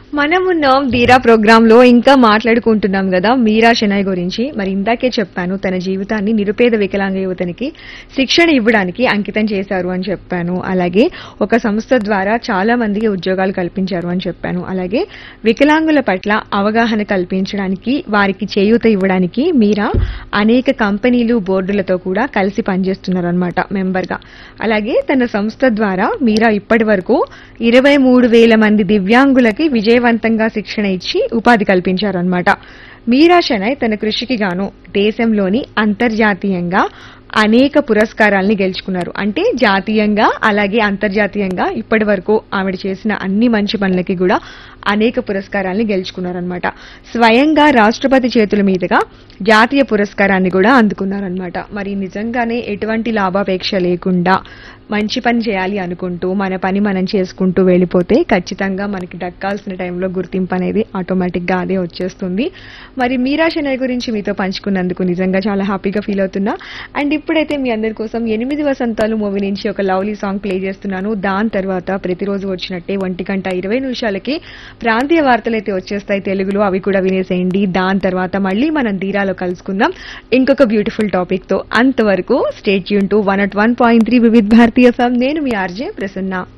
మనమున్నాం ధీరా ప్రోగ్రామ్ లో ఇంకా మాట్లాడుకుంటున్నాం కదా మీరా షెనాయ్ గురించి మరి ఇందాకే చెప్పాను తన జీవితాన్ని నిరుపేద వికలాంగ యువతనికి శిక్షణ ఇవ్వడానికి అంకితం చేశారు అని చెప్పాను అలాగే ఒక సంస్థ ద్వారా చాలా మందికి ఉద్యోగాలు కల్పించారు అని చెప్పాను అలాగే వికలాంగుల పట్ల అవగాహన కల్పించడానికి వారికి చేయూత ఇవ్వడానికి మీరా అనేక కంపెనీలు బోర్డులతో కూడా కలిసి పనిచేస్తున్నారు అనమాట మెంబర్ గా అలాగే తన సంస్థ ద్వారా మీరా ఇప్పటి వరకు ఇరవై మూడు వేల మంది దివ్యాంగులకి విజయవంతంగా శిక్షణ ఇచ్చి ఉపాధి కల్పించారన్నమాట మీరా షెనై తన కృషికి గాను దేశంలోని అంతర్జాతీయంగా అనేక పురస్కారాల్ని గెలుచుకున్నారు అంటే జాతీయంగా అలాగే అంతర్జాతీయంగా ఇప్పటి వరకు ఆవిడ చేసిన అన్ని మంచి పనులకి కూడా అనేక పురస్కారాల్ని గెలుచుకున్నారనమాట స్వయంగా రాష్ట్రపతి చేతుల మీదుగా జాతీయ పురస్కారాన్ని కూడా అందుకున్నారనమాట మరి నిజంగానే ఎటువంటి లాభాపేక్ష లేకుండా మంచి పని చేయాలి అనుకుంటూ మన పని మనం చేసుకుంటూ వెళ్ళిపోతే ఖచ్చితంగా మనకి దక్కాల్సిన టైంలో గుర్తింపు అనేది ఆటోమేటిక్గా అదే వచ్చేస్తుంది మరి మీరా షెనై గురించి మీతో పంచుకున్నందుకు నిజంగా చాలా హ్యాపీగా ఫీల్ అవుతున్నా అండ్ ఇప్పుడైతే మీ అందరి కోసం ఎనిమిది వసంతాలు మూవీ నుంచి ఒక లవ్లీ సాంగ్ ప్లే చేస్తున్నాను దాని తర్వాత ప్రతిరోజు వచ్చినట్టే ఒంటి గంట ఇరవై నిమిషాలకి ప్రాంతీయ వార్తలు అయితే వచ్చేస్తాయి తెలుగులో అవి కూడా వినేసేయండి దాని తర్వాత మళ్ళీ మనం ధీరాలో కలుసుకుందాం ఇంకొక బ్యూటిఫుల్ టాపిక్ తో అంతవరకు స్టేట్ యూన్ to one at one point three Vividh Bharatiya FM నేను మీ ఆర్జే ప్రసన్న